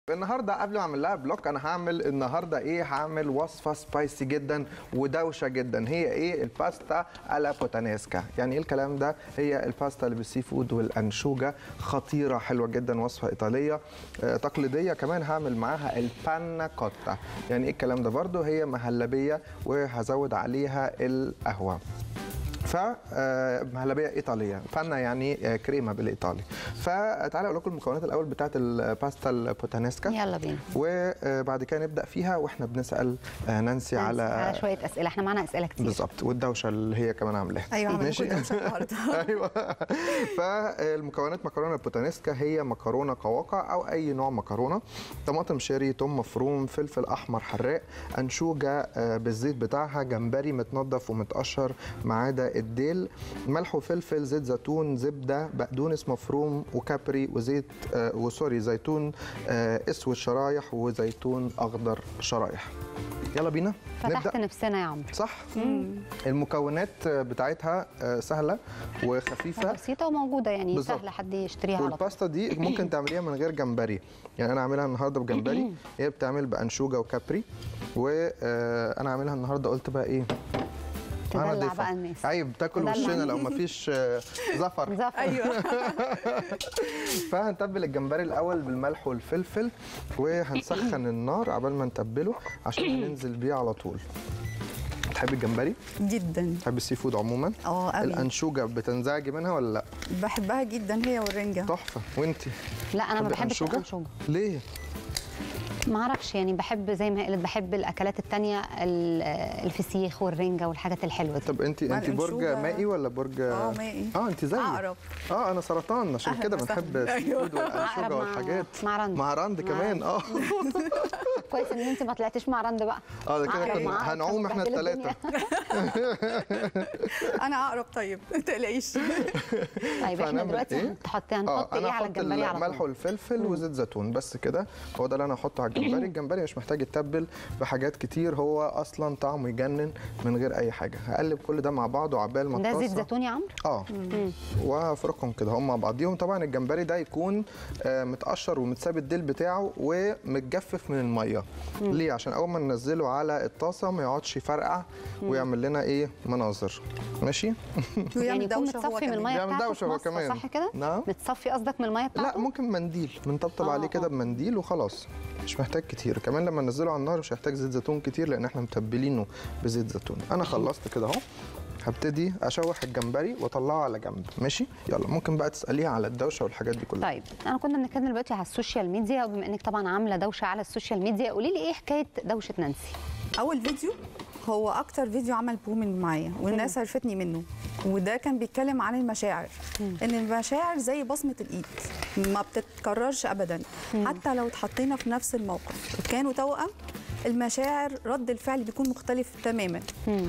النهارده قبل ما اعمل لها بلوك انا هعمل النهارده ايه هعمل وصفه سبايسي جدا ودوشه جدا هي ايه الباستا الا بوتانيسكا يعني ايه الكلام ده هي الباستا اللي بالسي فود والانشوجه خطيره حلوه جدا وصفه ايطاليه آه، تقليديه كمان هعمل معاها البانا كوتا يعني ايه الكلام ده برده هي مهلبيه وهزود عليها القهوه فمهلبيه ايطاليه بانا يعني آه، كريمه بالايطالي فتعالى اقول لكم المكونات الاول بتاعه الباستا البوتانيسكا يلا بينا وبعد كده نبدا فيها واحنا بنسال آه، نانسي على على شويه اسئله احنا معانا اسئله كتير بالظبط والدوشه اللي هي كمان عاملاها ايوه عملنا ماشي كل دوشه النهارده ايوه فالمكونات مكرونه البوتانيسكا هي مكرونه قواقع او اي نوع مكرونه طماطم شيري توم مفروم فلفل احمر حراق انشوجه آه، بالزيت بتاعها جمبري متنضف ومتقشر ما عدا الديل ملح وفلفل زيت زيتون زبده بقدونس مفروم وكابري وزيت آه، وسوري زيتون آه، اسود شرايح وزيتون اخضر شرايح يلا بينا فتحت نفسنا يا عمرو صح المكونات بتاعتها آه، سهله وخفيفه بسيطه وموجوده يعني بالظبط. سهله حد يشتريها على طول والباستا دي ممكن تعمليها من غير جمبري يعني انا عاملها النهارده بجمبري هي بتعمل بانشوجه وكابري وانا عاملها النهارده قلت بقى ايه أنا تدلع ضيفة. بقى الناس عيب تاكل تدلع. وشنا لو مفيش آه، زفر زفر ايوه فهنتبل الجمبري الاول بالملح والفلفل وهنسخن النار عبال ما نتبله عشان ننزل بيه على طول تحبي الجمبري جدا تحبي السي فود عموما اه قوي الانشوجه بتنزعجي منها ولا لا بحبها جدا هي والرنجه تحفه وانتي لا انا ما تحبي بحبش الأنشوجة؟ الانشوجه ليه ما اعرفش يعني بحب زي ما قلت بحب الاكلات التانية ال- الفسيخ والرنجه والحاجات الحلوه دي طب انت مع انت برج الأنشوجة. مائي ولا برج اه مائي اه انت زيي عقرب اه انا سرطان عشان أهلاً كده وسهلاً. بنحب السي أيوة. فود والانشوجه عقرب مع- والحاجات مع رند. مع رند مع كمان اه كويس ان انت ما طلعتيش مع رند بقى اه ده كده عقرب كنا مع عقرب هنعوم احنا هتبهدلي الثلاثه الدنيا. انا عقرب طيب ما تقلقيش طيب احنا فهنعمل دلوقتي إيه؟ هنحط اه هنحط ايه انا على هحط الجمبري على الملح طول والفلفل وزيت زيتون بس كده هو ده اللي انا هحطه على الجمبري الجمبري مش محتاج يتبل بحاجات كتير هو اصلا طعمه يجنن من غير اي حاجه هقلب كل ده مع بعضه عبال ما ده زيت الطاسة- زيتون يا عمرو اه وهفركهم كده هم مع بعضيهم طبعا الجمبري ده يكون آه، متقشر ومتساب الديل بتاعه ومتجفف من الميه ليه عشان اول ما ننزله على الطاسه ما يقعدش يفرقع ويعمل لنا ايه مناظر ماشي يعني يكون دوشة هو متصفي من كمان. الميه بيعمل بتاعته دوشة في هو مصر كمان. صح كده نعم. متصفي قصدك من الميه بتاعته لا ممكن منديل بنطبطب آه، عليه كده آه. بمنديل وخلاص مش محتاج كتير كمان لما ننزله على النار مش هيحتاج زيت زيتون كتير لان احنا متبلينه بزيت زيتون انا خلصت كده اهو هبتدي اشوح الجمبري واطلعه على جنب ماشي يلا ممكن بقى تساليها على الدوشه والحاجات دي كلها طيب انا كنا بنتكلم دلوقتي على السوشيال ميديا وبما انك طبعا عامله دوشه على السوشيال ميديا قولي لي ايه حكايه دوشه نانسي اول فيديو هو اكتر فيديو عمل بومينج معايا والناس عرفتني منه وده كان بيتكلم عن المشاعر ان المشاعر زي بصمه الايد ما بتتكررش ابدا حتى لو اتحطينا في نفس الموقف وكانوا توأم المشاعر رد الفعل بيكون مختلف تماما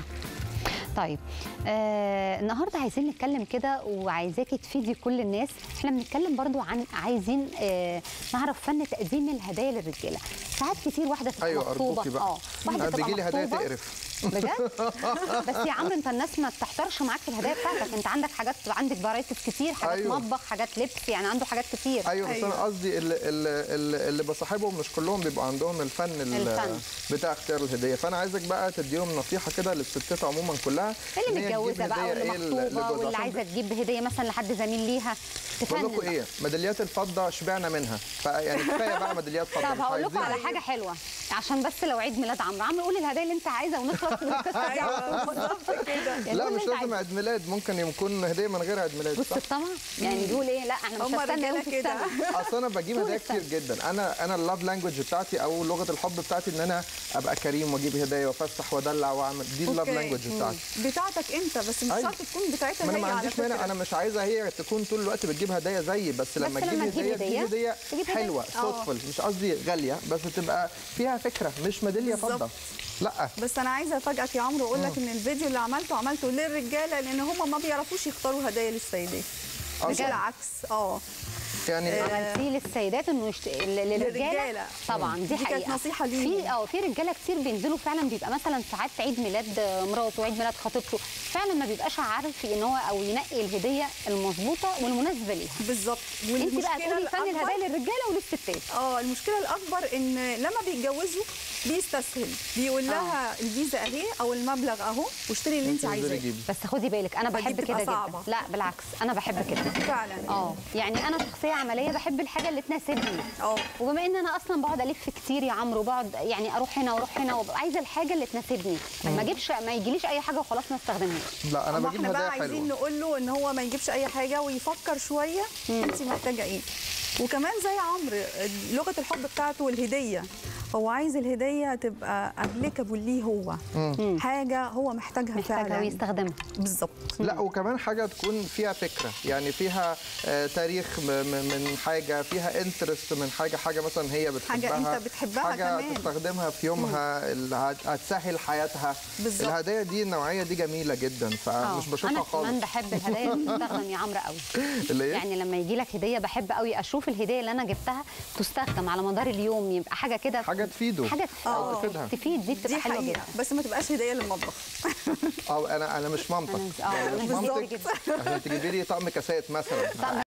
طيب آه النهارده عايزين نتكلم كده وعايزاكي تفيدي كل الناس احنا بنتكلم برضو عن عايزين آه نعرف فن تقديم الهدايا للرجاله ساعات كتير واحده تبقى ايوه مخطوبه ارجوكي بقى اه واحده أنا تبقى بيجي لي هدايا مخطوبة. تقرف بجد بس يا عم انت الناس ما بتحترش معاك في الهدايا بتاعتك انت عندك حاجات عندك فرايتيز كتير حاجات أيوة. مطبخ حاجات لبس يعني عنده حاجات كتير ايوه بس أيوة. انا قصدي اللي, اللي, اللي, اللي بصاحبهم مش كلهم بيبقى عندهم الفن, ال- الفن. بتاع اختيار الهديه فانا عايزك بقى تديهم نصيحه كده للستات عموما كلها اللي إن هي تجيب متجوزه بقى هدية واللي إيه مخطوبه لجوزها. واللي عشان عايزه تجيب هديه مثلا لحد زميل ليها بقول تفنن لكم بقى. ايه ميداليات الفضه شبعنا منها فيعني كفايه بقى ميداليات فضه طب مش هقول لكم عايزين. على حاجه حلوه عشان بس لو عيد ميلاد عمرو عمرو قول الهدايا اللي انت عايزه ونخلص من القصه دي على طول يعني لا قول مش اللي لازم انت عايزه. عيد ميلاد ممكن يكون هديه من غير عيد ميلاد بص صح الطمع يعني بيقول ايه لا احنا مش هما هستنى الرجالة يوم في كده. السنه اصل انا بجيب طول هدايا السنة. كتير جدا انا انا اللاف لانجوج بتاعتي او لغه الحب بتاعتي ان انا ابقى كريم واجيب هدايا وافسح وادلع واعمل دي اللاف أوكي. لانجوج بتاعتي بتاعتك انت بس مش أيوة. شرط تكون بتاعتها ما انا هي ما على عنديش فكرة. مانع انا مش عايزه هي تكون طول الوقت بتجيب هدايا زيي بس لما لما تجيب تجيب هديه هدية، تجيب هديه تجيب هدية. حلوه آه. صوتفل مش قصدي غاليه بس تبقى فيها فكره مش ميداليه بالظبط. فضه لا بس انا عايزه افاجئك يا عمرو واقول لك ان الفيديو اللي عملته عملته للرجاله لان هم ما بيعرفوش يختاروا هدايا للسيدات مش بجد؟ العكس اه يعني عملتيه للسيدات انه يشت... ل- للرجاله للرجالة. طبعا دي, دي كانت حقيقه نصيحة ليهم. في اه في رجاله كتير بينزلوا فعلا بيبقى مثلا ساعات عيد ميلاد مراته وعيد ميلاد خطيبته فعلا ما بيبقاش عارف ان هو او ينقي الهديه المظبوطه والمناسبه ليها بالظبط انت بقى تقولي فن الأكبر- الهدايا للرجاله وللستات اه المشكله الاكبر ان لما بيتجوزوا بيستسهل بيقول لها الفيزا اهي او المبلغ اهو واشتري اللي انت انزلي عايزاه جيبي. بس خدي بالك انا فدي بحب بتبقى كده جدا صعبة. لا بالعكس انا بحب كده فعلا اه يعني انا شخصيه عمليه بحب الحاجه اللي تناسبني اه وبما ان انا اصلا بقعد الف كتير يا عمرو بقعد يعني اروح هنا واروح هنا وابقى عايزه الحاجه اللي تناسبني ما اجيبش ما يجيليش اي حاجه وخلاص ما استخدمهاش لا انا أما بجيب احنا هدايا بقى عايزين حلوه نقول له ان هو ما يجيبش اي حاجه ويفكر شويه انت محتاجه ايه وكمان زي عمرو لغه الحب بتاعته والهديه هو عايز الهديه تبقى ابليكابل ليه هو حاجه هو محتاجها محتاجه فعلا ويستخدمها بالظبط لا وكمان حاجه تكون فيها فكره يعني فيها آه، تاريخ م- م- من حاجه فيها انترست من حاجه حاجه مثلا هي بتحبها حاجة أنت بتحبها حاجه كمان. تستخدمها في يومها اللي هت- هتسهل حياتها بالظبط. الهدايا دي النوعيه دي جميله جدا آه، فمش بشوفها انا كمان خالص بحب الهدايا اللي تستخدم يا عمرو قوي اللي هي يعني لما يجي لك هديه بحب قوي اشوف الهديه اللي انا جبتها تستخدم على مدار اليوم يبقى حاجه كده حاجه تفيده حاجه آه. تفيدها. تفيد دي بتبقى دي حلوه حقيقه جدا بس ما تبقاش هديه للمطبخ اه انا انا مش مامتك أنا- آه، يعني أنا مش بالظبط مامتك كده. عشان تجيبي لي طقم كاسات مثلا